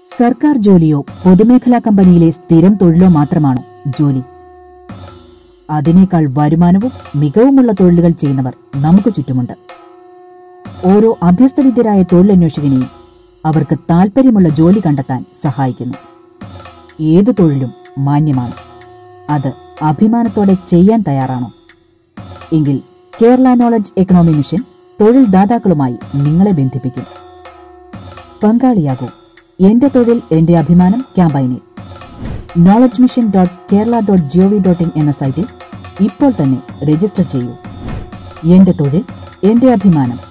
സർക്കാർ ജോലിയോ പൊതുമേഖലാ കമ്പനിയിലെ സ്ഥിരം തൊഴിലോ മാത്രമാണോ ജോലി അതിനേക്കാൾ വരുമാനവും മികവുമുള്ള തൊഴിലുകൾ ചെയ്യുന്നവർ നമുക്ക് ചുറ്റുമുണ്ട് ഓരോ അഭ്യസ്തവിദ്യരായ തൊഴിലന്വേഷകനെയും അവർക്ക് താൽപ്പര്യമുള്ള ജോലി കണ്ടെത്താൻ സഹായിക്കുന്നു ഏതു തൊഴിലും മാന്യമാണ് അത് അഭിമാനത്തോടെ ചെയ്യാൻ തയ്യാറാണോ എങ്കിൽ കേരള നോളജ് എക്കണോമി മിഷൻ തൊഴിൽ ദാതാക്കളുമായി നിങ്ങളെ ബന്ധിപ്പിക്കും പങ്കാളിയാകൂ എന്റെ തൊഴിൽ എന്റെ അഭിമാനം ക്യാമ്പയിനിൽ knowledge mission dot Kerala dot gov dot in എന്ന സൈറ്റിൽ ഇപ്പോൾ തന്നെ രജിസ്റ്റർ ചെയ്യൂ എന്റെ തൊഴിൽ എന്റെ അഭിമാനം